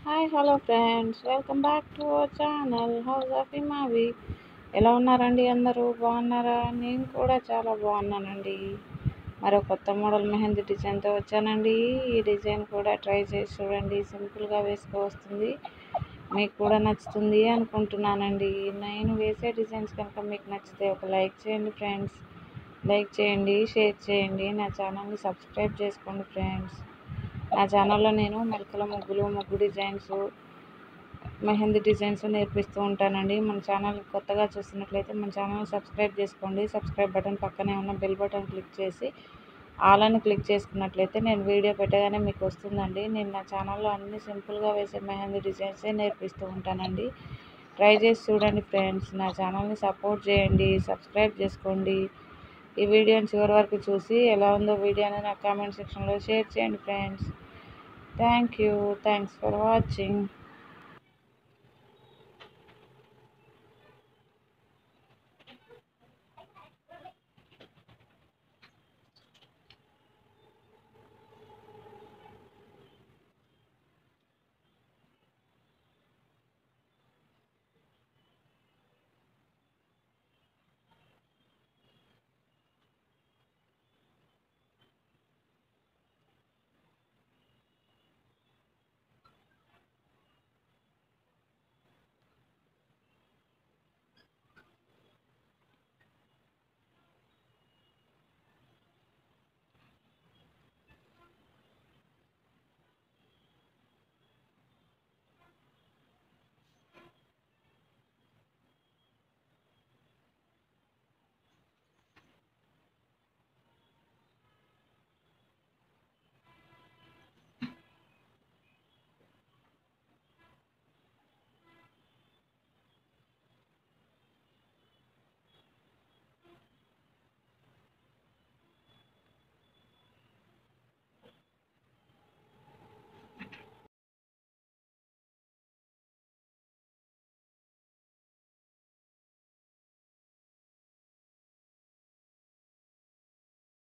hi hello friends welcome back to our channel house of ఇమావి ఎలా ఉన్నారండి అందరూ బాగున్నారా నేను కూడా చాలా బాగున్నానండి మరో కొత్త మోడల్ మెహందీ డిజైన్తో వచ్చానండి ఈ డిజైన్ కూడా ట్రై చేసి చూడండి సింపుల్గా వేసుకో వస్తుంది మీకు కూడా నచ్చుతుంది అనుకుంటున్నానండి నేను వేసే డిజైన్స్ కనుక మీకు నచ్చితే ఒక లైక్ చేయండి ఫ్రెండ్స్ లైక్ చేయండి షేర్ చేయండి నా ఛానల్ని సబ్స్క్రైబ్ చేసుకోండి ఫ్రెండ్స్ నా ఛానల్లో నేను మెలకల ముగ్గులు ముగ్గు డిజైన్స్ మెహందీ డిజైన్స్ నేర్పిస్తూ ఉంటానండి మన ఛానల్ కొత్తగా చూస్తున్నట్లయితే మన ఛానల్ సబ్స్క్రైబ్ చేసుకోండి సబ్స్క్రైబ్ బటన్ పక్కనే ఉన్న బెల్ బటన్ క్లిక్ చేసి ఆల్ అని క్లిక్ చేసుకున్నట్లయితే నేను వీడియో పెట్టగానే మీకు వస్తుందండి నేను నా ఛానల్లో అన్ని సింపుల్గా వేసే మెహందీ డిజైన్సే నేర్పిస్తూ ఉంటానండి ట్రై చేసి చూడండి ఫ్రెండ్స్ నా ఛానల్ని సపోర్ట్ చేయండి సబ్స్క్రైబ్ చేసుకోండి ఈ వీడియోని చివరి వరకు చూసి ఎలా ఉందో వీడియో అనేది నా కామెంట్ సెక్షన్లో షేర్ చేయండి friends thank you thanks for watching